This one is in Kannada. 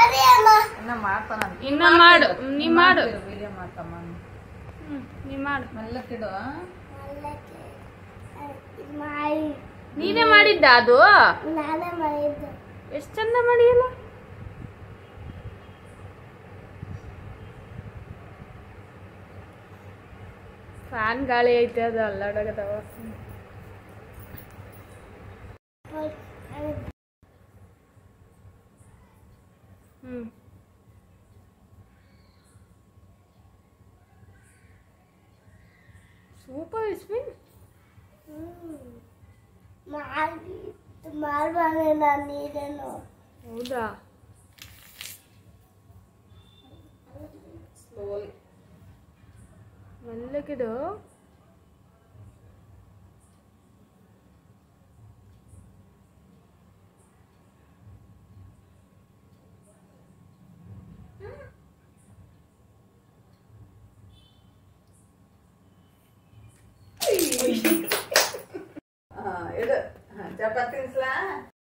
ಇನ್ನ ಮಾಡ್ತಾನ ಇನ್ನ ಮಾಡು ನೀ ಮಾಡು ವಿಡಿಯೋ ಮಾಡ್ತಮ್ಮ ಹ್ಮ್, ನೀ ಮಾಡು ಮೆಲ್ಲಕ್ಕಿಡು ನೀನೇ ಮಾಡಿದ್ದ ಅದು ನಾನೇ ಮಾಡಿದ್ದು ಎಷ್ಟು ಚಂದ ಮಾಡಿಯಲ್ಲ ಫ್ಯಾನ್ ಗಾಳಿ ಐತೆ ಅದು ಅಲ್ಲಾಡಕತ್ತವ ಹ್ಮ್ ಸೂಪರ್ ಇಸ್ಮಿನ್ ಮಾಡಿ ಮಾಡ್ಬಾನೆ ನಾನು ನೀರೇನು ಹೌದಾ ಸ್ಲೋಲಿ ಮೆಲ್ಲಗಿಡು ಇಡು ಚಪಾತಿ ತಿನ್ಸ್ಲಾ